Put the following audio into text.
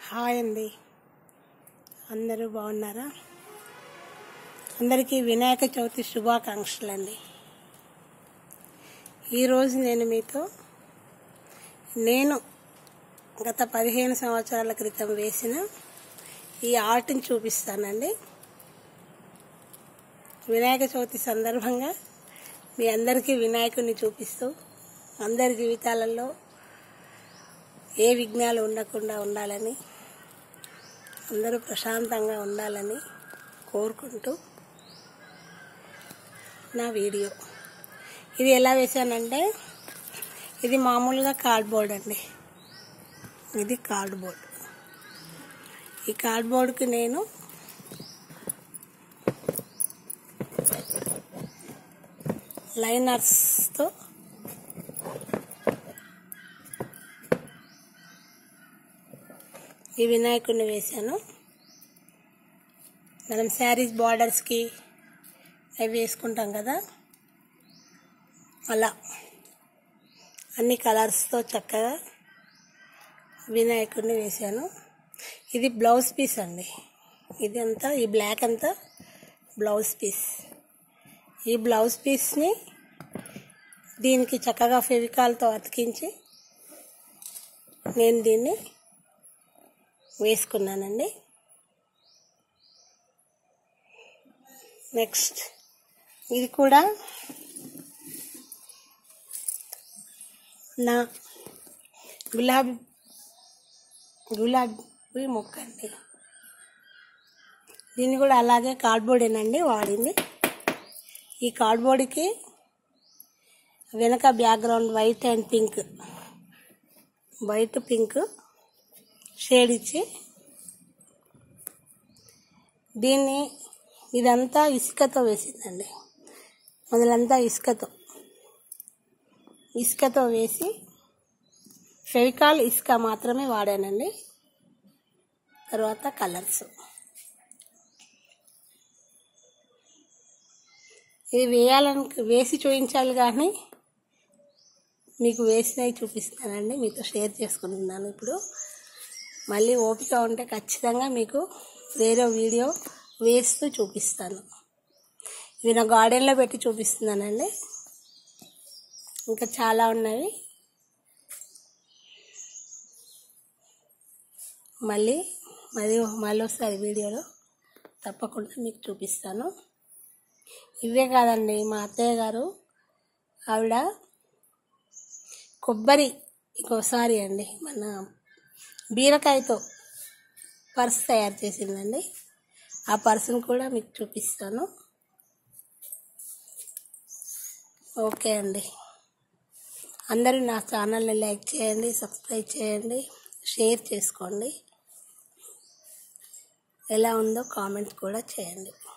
hi అండి అందరూ బాగున్నారా అందరికీ వినాయక చవితి శుభాకాంక్షలు అండి ఈరోజు నేను మీతో నేను గత పదిహేను సంవత్సరాల క్రితం వేసిన ఈ ఆర్ట్ని చూపిస్తానండి వినాయక చవితి సందర్భంగా మీ అందరికీ వినాయకుడిని చూపిస్తూ అందరి జీవితాలలో ఏ విఘ్నాలు ఉండకుండా ఉండాలని అందరూ ప్రశాంతంగా ఉండాలని కోరుకుంటూ నా వీడియో ఇది ఎలా వేసానంటే ఇది మామూలుగా కార్డ్బోర్డ్ అండి ఇది కార్డ్బోర్డ్ ఈ కార్డ్బోర్డ్కి నేను లైనర్స్తో ఈ వినాయకుడిని వేశాను మనం శారీస్ బార్డర్స్కి అవి వేసుకుంటాం కదా అలా అన్ని కలర్స్తో చక్కగా వినాయకుడిని వేశాను ఇది బ్లౌజ్ పీస్ అండి ఇది అంతా ఈ బ్లాక్ అంతా బ్లౌజ్ పీస్ ఈ బ్లౌజ్ పీస్ని దీనికి చక్కగా ఫెవికాల్తో అతికించి నేను దీన్ని వేసుకున్నానండి నెక్స్ట్ ఇది కూడా నా గులాబీ గులాబీ మొక్క అండి దీన్ని కూడా అలాగే కార్డ్బోర్డేనండి వాడింది ఈ కార్డ్బోర్డ్కి వెనక background white and pink white pink shade ఇచ్చి దీన్ని ఇదంతా ఇసుకతో వేసిందండి మొదలంతా ఇసుకతో ఇసుకతో వేసి ఫెవికాల్ ఇసుక మాత్రమే వాడానండి తర్వాత కలర్స్ ఇది వేయాలని వేసి చూపించాలి కానీ మీకు వేసినవి చూపిస్తానండి మీతో షేర్ చేసుకుంటున్నాను ఇప్పుడు మళ్ళీ ఓపిక ఉంటే ఖచ్చితంగా మీకు వేరే వీడియో వేస్తూ చూపిస్తాను ఇవి నా గార్డెన్లో పెట్టి చూపిస్తున్నానండి ఇంకా చాలా ఉన్నవి మళ్ళీ మరి మళ్ళీ ఒకసారి వీడియోలో తప్పకుండా మీకు చూపిస్తాను ఇవే కాదండి మా అత్తయ్య గారు ఆవిడ కొబ్బరి ఇంకోసారి అండి మన బీరకాయతో పర్స్ తయారు చేసిందండి ఆ పర్సును కూడా మీకు చూపిస్తాను ఓకే అండి అందరూ నా ఛానల్ని లైక్ చేయండి సబ్స్క్రైబ్ చేయండి షేర్ చేసుకోండి ఎలా ఉందో కామెంట్ కూడా చేయండి